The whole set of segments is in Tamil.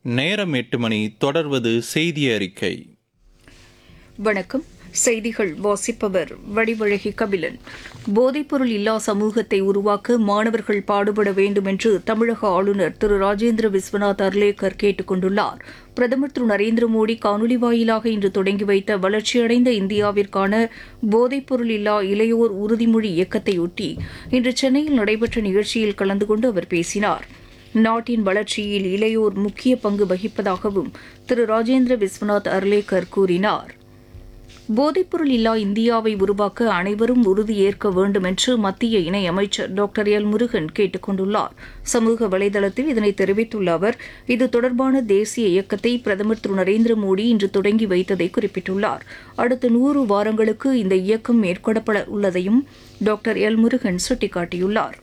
நேரம் எட்டு மணி தொடர்வது செய்தி அறிக்கை வணக்கம் செய்திகள் வாசிப்பவர் வடிவழகி கபிலன் போதைப்பொருள் இல்லா சமூகத்தை உருவாக்க மாணவர்கள் பாடுபட வேண்டும் என்று தமிழக ஆளுநர் திரு ராஜேந்திர விஸ்வநாத் அர்லேக்கர் கேட்டுக் கொண்டுள்ளார் பிரதமர் திரு நரேந்திர மோடி காணொலி வாயிலாக இன்று தொடங்கி வைத்த வளர்ச்சியடைந்த இந்தியாவிற்கான போதைப்பொருள் இல்லா இளையோர் உறுதிமொழி இயக்கத்தையொட்டி இன்று சென்னையில் நடைபெற்ற நிகழ்ச்சியில் கலந்து கொண்டு அவர் பேசினார் நாட்டின் வளர்ச்சியில் இளையோர் முக்கிய பங்கு வகிப்பதாகவும் திரு ராஜேந்திர விஸ்வநாத் அர்லேக்கர் கூறினார் போதைப்பொருள் இல்லா இந்தியாவை உருவாக்க அனைவரும் உறுதியேற்க வேண்டும் என்று மத்திய இணையமைச்சர் டாக்டர் எல் முருகன் கேட்டுக் கொண்டுள்ளார் சமூக வலைதளத்தில் இதனை தெரிவித்துள்ள அவர் இது தொடர்பான தேசிய இயக்கத்தை பிரதமர் திரு நரேந்திர மோடி இன்று தொடங்கி வைத்ததை குறிப்பிட்டுள்ளார் அடுத்த நூறு வாரங்களுக்கு இந்த இயக்கம் மேற்கொள்ளப்பட உள்ளதையும் டாக்டர் எல் முருகன் சுட்டிக்காட்டியுள்ளார்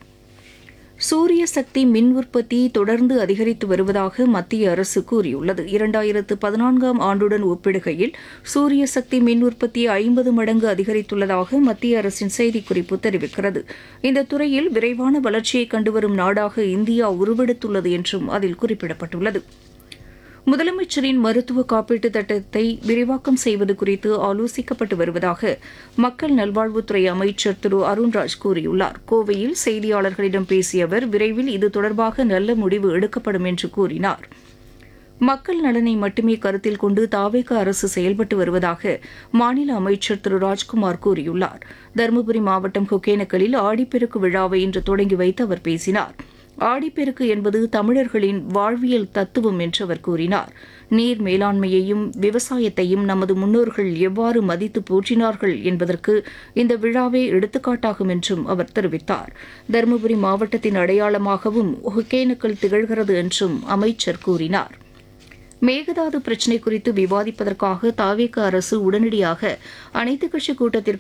சூரிய சக்தி மின் உற்பத்தி தொடர்ந்து அதிகரித்து வருவதாக மத்திய அரசு கூறியுள்ளது இரண்டாயிரத்து பதினான்காம் ஆண்டுடன் ஒப்பிடுகையில் சூரிய சக்தி மின் உற்பத்தி ஐம்பது மடங்கு அதிகரித்துள்ளதாக மத்திய அரசின் செய்திக்குறிப்பு தெரிவிக்கிறது இந்த துறையில் விரைவான வளர்ச்சியை கண்டுவரும் நாடாக இந்தியா உருவெடுத்துள்ளது என்றும் அதில் குறிப்பிடப்பட்டுள்ளது முதலமைச்சரின் மருத்துவ காப்பீட்டு திட்டத்தை விரிவாக்கம் செய்வது குறித்து ஆலோசிக்கப்பட்டு வருவதாக மக்கள் நல்வாழ்வுத்துறை அமைச்சர் திரு அருண்ராஜ் கூறியுள்ளார் கோவையில் செய்தியாளர்களிடம் பேசிய அவர் விரைவில் இது தொடர்பாக நல்ல முடிவு எடுக்கப்படும் என்று கூறினார் மக்கள் நலனை மட்டுமே கருத்தில் கொண்டு தாவேக அரசு செயல்பட்டு வருவதாக மாநில அமைச்சர் திரு ராஜ்குமார் கூறியுள்ளார் தருமபுரி மாவட்டம் ஒகேனக்கலில் ஆடிப்பெருக்கு விழாவை இன்று தொடங்கி வைத்து அவர் பேசினார் ஆடிப்பெருக்கு என்பது தமிழர்களின் வாழ்வியல் தத்துவம் என்று அவர் கூறினார் நீர் மேலாண்மையையும் விவசாயத்தையும் நமது முன்னோர்கள் எவ்வாறு மதித்து போற்றினார்கள் என்பதற்கு இந்த விழாவே எடுத்துக்காட்டாகும் என்றும் அவர் தெரிவித்தார் தருமபுரி மாவட்டத்தின் அடையாளமாகவும் ஒகேனக்கல் திகழ்கிறது என்றும் அமைச்சர் கூறினார் மேகதாது பிரச்சினை குறித்து விவாதிப்பதற்காக தாவேக அரசு உடனடியாக அனைத்துக் கட்சி கூட்டத்திற்கு